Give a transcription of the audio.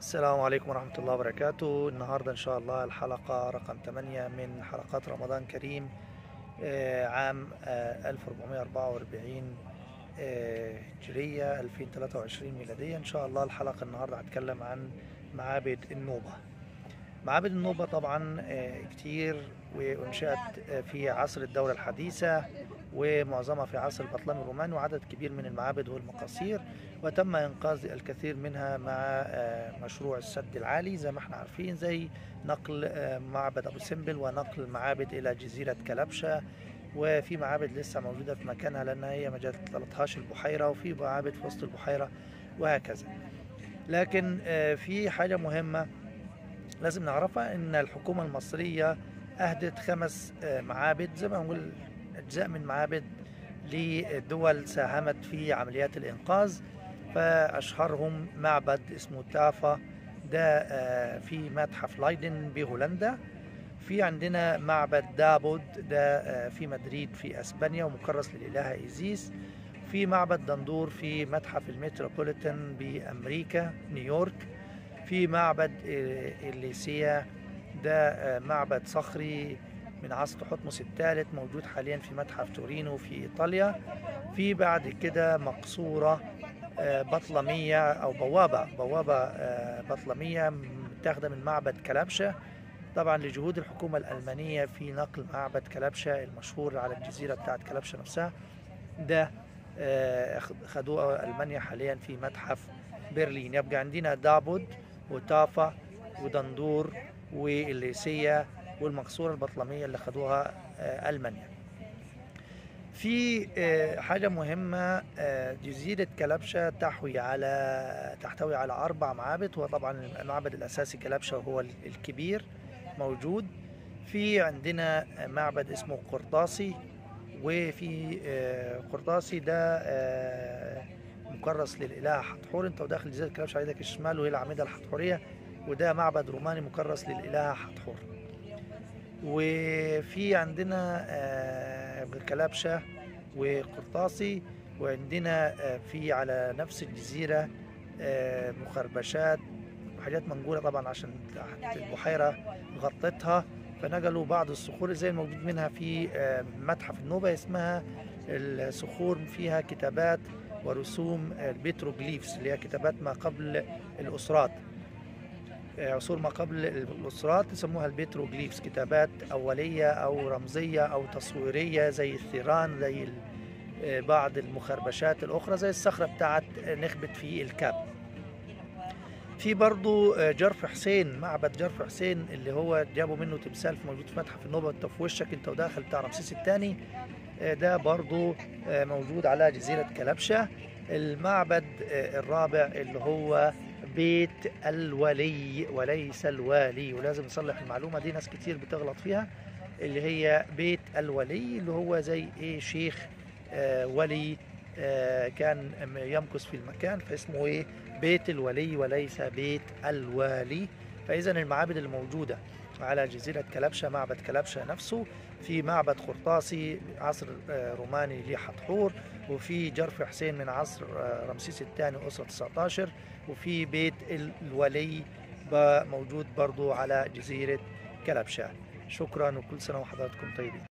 السلام عليكم ورحمة الله وبركاته النهاردة إن شاء الله الحلقة رقم 8 من حلقات رمضان كريم آه، عام آه، 1444 آه، هجرية 2023 ميلادية إن شاء الله الحلقة النهاردة هتكلم عن معابد النوبة معابد النوبة طبعا آه، كتير وانشأت آه، في عصر الدولة الحديثة ومعظمها في عصر البطلمي الروماني وعدد كبير من المعابد والمقاصير وتم إنقاذ الكثير منها مع آه، مشروع السد العالي زي ما احنا عارفين زي نقل آه، معبد أبو سمبل ونقل معابد إلى جزيرة كلبشة وفي معابد لسه موجودة في مكانها لأنها هي ما جاتلهاش البحيرة وفي معابد في وسط البحيرة وهكذا لكن آه، في حاجة مهمة لازم نعرفها ان الحكومه المصريه اهدت خمس آه، معابد زي ما نقول اجزاء من معابد لدول ساهمت في عمليات الانقاذ فاشهرهم معبد اسمه تافا ده آه، في متحف لايدن بهولندا في عندنا معبد دابود ده آه، في مدريد في اسبانيا ومكرس للالهه ايزيس في معبد دندور في متحف المتروبوليتان بامريكا نيويورك في معبد آه، الليسيا ده آه، معبد صخري من عصر تحتمس الثالث موجود حاليا في متحف تورينو في ايطاليا في بعد كده مقصوره آه، بطلميه او بوابه بوابه آه، بطلميه متاخده من معبد كلبشه طبعا لجهود الحكومه الالمانيه في نقل معبد كلبشه المشهور على الجزيره بتاعت كلبشه نفسها ده آه، خدوه المانيا حاليا في متحف برلين يبقى عندنا دابود وتافا ودندور والليسية والمقصورة البطلمية اللي خدوها آه، ألمانيا في آه، حاجة مهمة آه، جزيرة كلبشة تحوي على تحتوي على أربع معابد وطبعا المعبد الأساسي كلبشة هو ال- الكبير موجود في عندنا معبد اسمه قرطاسي وفي آه، قرطاسي ده آه، مكرس للإله حتحور انت وداخل جزيرة كلبش على يدك الشمال وهي الأعمدة الحتحورية وده معبد روماني مكرس للإله حتحور وفي عندنا آه، كلبشة وقرطاسي وعندنا آه، في على نفس الجزيرة آه، مخربشات وحاجات منقولة طبعا عشان تحت البحيرة غطتها فنقلوا بعض الصخور زي الموجود منها في آه، متحف النوبة اسمها الصخور فيها كتابات ورسوم البيتروغليفز اللي هي كتابات ما قبل الأسرات آه، عصور ما قبل الأسرات يسموها البيتروغليفز كتابات أولية أو رمزية أو تصويرية زي الثيران زي ال- آه، بعض المخربشات الأخرى زي الصخرة بتاعت نخبة في الكاب في برضو آه، جرف حسين معبد جرف حسين اللي هو جابوا منه تمثال في موجود في متحف النوبة انت في وشك انت وداخل بتاع رمسيس الثاني ده برضو آه، موجود على جزيرة كلبشة المعبد آه، الرابع اللي هو بيت الولي وليس الوالي ولازم نصلح المعلومة دي ناس كتير بتغلط فيها اللي هي بيت الولي اللي هو زي ايه شيخ آه، ولي آه، كان يمكث في المكان فاسمه ايه بيت الولي وليس بيت الوالي فاذا المعابد الموجوده على جزيره كلبشه معبد كلبشه نفسه في معبد قرطاسي عصر آه، روماني لحتحور وفي جرف حسين من عصر آه، رمسيس الثاني أسرة 19 وفي بيت الولي ب- موجود برضو على جزيرة كلبشة شكرا وكل سنة وحضراتكم طيبين